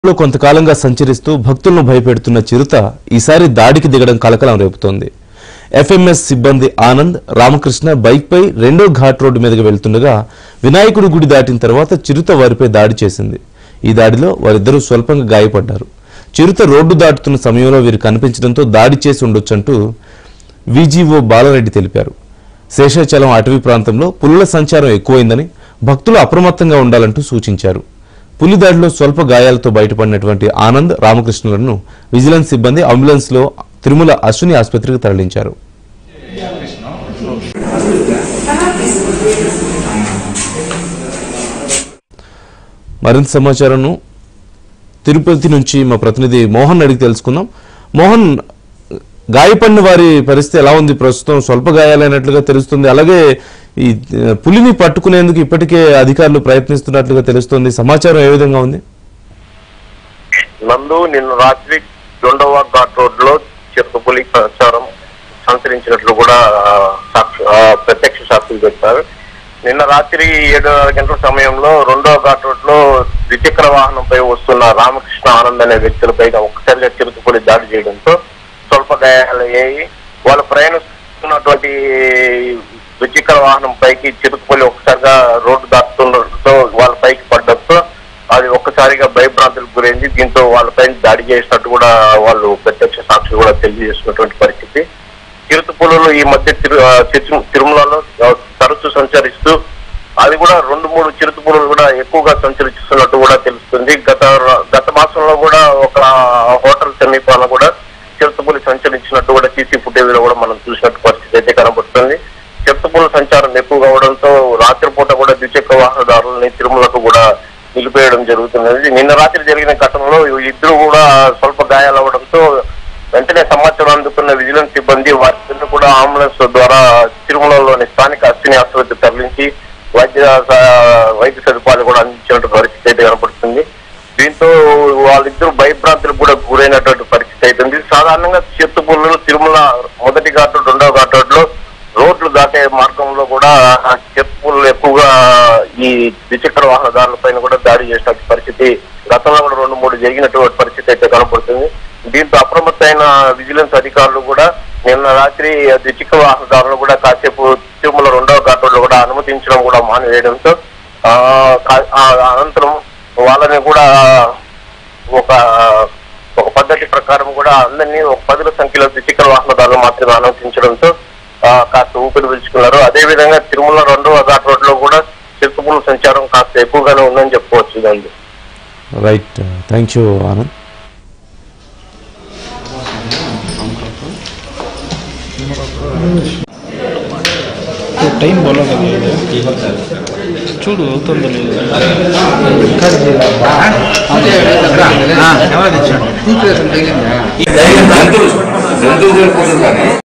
లో కొంతకాలంగా సంచరిస్తూ భక్తులను భయపెడుతున్న చిరుత ఈసారి దాడికి దిగడం కలకలం రేపుతోంది ఎఫ్ఎంఎస్ సిబ్బంది ఆనంద్ రామకృష్ణ బైక్పై రెండో ఘాట్ రోడ్డు మీదుగా వెళ్తుండగా వినాయకుడి గుడి దాటిన తర్వాత చిరుత వారిపై దాడి చేసింది ఈ దాడిలో వారిద్దరూ స్వల్పంగా గాయపడ్డారు చిరుత రోడ్డు దాటుతున్న సమయంలో వీరు కనిపించడంతో దాడి చేసి ఉండొచ్చంటూ విజిఓ బాలరెడ్డి తెలిపారు శేషాచలం అటవీ ప్రాంతంలో పులుల సంచారం ఎక్కువైందని భక్తులు అప్రమత్తంగా ఉండాలంటూ సూచించారు పులి దాడిలో స్వల్ప గాయాలతో బయటపడినటువంటి ఆనంద్ రామకృష్ణులను విజిలెన్స్ సిబ్బంది అంబులెన్స్ లో తిరుమల అశ్విని ఆసుపత్రికి తరలించారు మరింత సమాచారం తిరుపతి నుంచి మా ప్రతినిధి మోహన్ అడిగి తెలుసుకుందాం మోహన్ గాయపడిన వారి పరిస్థితి ఎలా ఉంది ప్రస్తుతం స్వల్ప గాయాలైనట్లుగా తెలుస్తుంది అలాగే ఈ ఆ, పులిని పట్టుకునేందుకు ఇప్పటికే అధికారులు ప్రయత్నిస్తున్నట్లుగా తెలుస్తుంది సమాచారం ఏ విధంగా ఉంది నందు నిన్న రాత్రి రెండవ ఘాట్ రోడ్ లో చిరుతపులి ప్రచారం సంచరించినట్లు కూడా ఆ, సాక్షి ఆ, ప్రత్యక్ష సాక్షులు చెప్పారు నిన్న రాత్రి ఏడున్నర గంటల సమయంలో రెండవ ఘాట్ రోడ్ లో ద్విచక్ర వాహనంపై వస్తున్న రామకృష్ణ ఆనంద్ అనే వ్యక్తులపై ఒక్కసారిగా చిరుతపులి దాడి చేయడంతో స్వల్ప గాయాలయ్యాయి వాళ్ళు ప్రయాణిస్తున్నటువంటి ద్విచక్ర వాహనం పైకి చిరుతపులి ఒకసారిగా రోడ్డు దాటుతుండటంతో వాళ్ళ పైకి పడ్డంతో అది ఒక్కసారిగా భయభ్రాంతులకు గురైంది దీంతో వాళ్ళపైన దాడి చేసినట్టు కూడా వాళ్ళు ప్రత్యక్ష సాక్షులు కూడా తెలియజేసినటువంటి పరిస్థితి చిరుతపులులు ఈ మధ్య తిరు ఆ, తిరు- తిరుమలలో ఆ, తరచూ సంచరిస్తూ అది కూడా రెండు మూడు చిరుతపులులు కూడా ఎక్కువగా సంచరిస్తున్నట్టు కూడా తెలుస్తుంది గత ర- గత మాసంలో కూడా ఒక హోటల్ సమీపాన కూడా చిరుతపులి సంచరించినట్టు కూడా సీసీ ఫుటేజ్ లో కూడా మనం చూసినట్టు పరిస్థితి అయితే కనబడుతుంది చిరుతపుల సంచారం ఎక్కువగా అవడంతో రాత్రిపూట కూడా ద్విచక్ర వాహనదారులని తిరుమలకు కూడా నిలిపేయడం జరుగుతున్నది నిన్న రాత్రి జరిగిన ఘటనలో ఇద్దరు కూడా స్వల్ప గాయాలు అవడంతో వెంటనే సమాచారం అందుకున్న విజిలెన్స్ సిబ్బంది వారిద్దరిని కూడా అంబులెన్స్ ద్వారా తిరుమలలోని స్థానిక అశ్విని ఆసుపత్రి తరలించి వైద్య స- వైద్య సదుపాయాలు కూడా అందించినట్టు పరిస్థితి అయితే కనపడుతుంది దీంతో వాళ్ళిద్దరు భయభ్రాంతులకు కూడా గురైనటువంటి పరిస్థితి అవుతుంది సాధారణంగా చెత్తుపుల్లు తిరుమల మొదటి ఘాటు రెండవ ఘాట్లో రోడ్లు దాటే మార్గంలో కూడా చెప్పులు ఎక్కువగా ఈ ద్విచక్ర వాహనదారుల పైన కూడా దాడి చేసినటువంటి పరిస్థితి గతంలో కూడా రెండు మూడు జరిగినటువంటి పరిస్థితి అయితే కనపడుతుంది దీంతో అప్రమత్తమైన విజిలెన్స్ అధికారులు కూడా నిన్న రాత్రి ఆ ద్విచక్ర వాహనదారులు కూడా కాసేపు తిరుమల రెండవ ఘాట్లో కూడా అనుమతించడం కూడా మానివేయడంతో ఆ, కా- ఆ అనంతరం వాళ్ళని కూడా ఒక ఒక పద్ధతి ప్రకారం కూడా అందరినీ ఒక పదుల సంఖ్యలో ద్విచక్ర వాహనదారులు మాత్రమే అనుమతించడంతో ఆ, కాస్త ఊపిరి పీల్చుకున్నారు అదే విధంగా తిరుమల రెండవ ఘాట్ రోడ్ లో కూడా చిరుతపుల సంచారం కాస్త ఎక్కువగానే ఉందని చెప్పుకోవచ్చు ఇదండి right thank you Anand time బోలో చూడు అవుతుందో లేదు జంతువులు జంతువులు